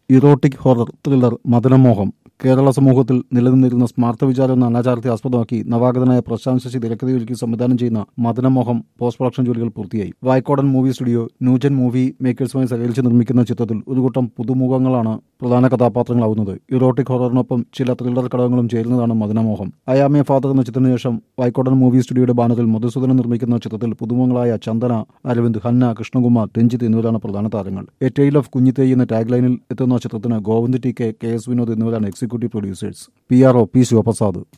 erotic horror thriller Madanamoham Kerala സമൂഹത്തിൽ നിലനിന്നിരുന്ന സ്മാർത്ഥ വിചാരം എന്ന അനാചാരത്തെ ആസ്പദമാക്കി നവാഗതനായ പ്രശാന്ത് ശശി തിരക്കഥ ഒരുക്കി സംവിധാനം ചെയ്യുന്ന മദനമോഹം പോസ്റ്റ് പ്രൊഡക്ഷൻ ജോലികൾ പൂർത്തിയായി Vaikodan movie studio new gen movie മേക്കേഴ്സുമായി സഹകരിച്ച് നിർമ്മിക്കുന്ന ചിത്രത്തിൽ ഒരു കൂട്ടം പുതുമുഖങ്ങളാണ് പ്രധാന കഥാപാത്രങ്ങളാവുന്നത് ഇറോട്ടിക് ഹൊററിനൊപ്പം ചില ത്രില്ലർ ഘടകങ്ങളും ചേരുന്നതാണ് മദനമോഹം അയാമേ ഫാദർ എന്ന ചിത്രത്തിന് ശേഷം വായ്ക്കോടൻ മൂവി സ്റ്റുഡിയോയുടെ ബാനറിൽ മധുസൂദനൻ നിർമ്മിക്കുന്ന ചിത്രത്തിൽ പുതുമുഖങ്ങളായ ചന്ദന അരവിന്ദ് ഹന്ന കൃഷ്ണകുമാർ രഞ്ജിത്ത് എന്നിവരാണ് പ്രധാന താരങ്ങൾ എ ടെയിൽ ഓഫ് കുഞ്ഞിത്തേയി എന്ന ടാഗ് ലൈനിൽ എത്തുന്ന ചിത്രത്തിന് Govind T K K S Vinod എന്നിവരാണ് executive producers P R O P Sivaprasad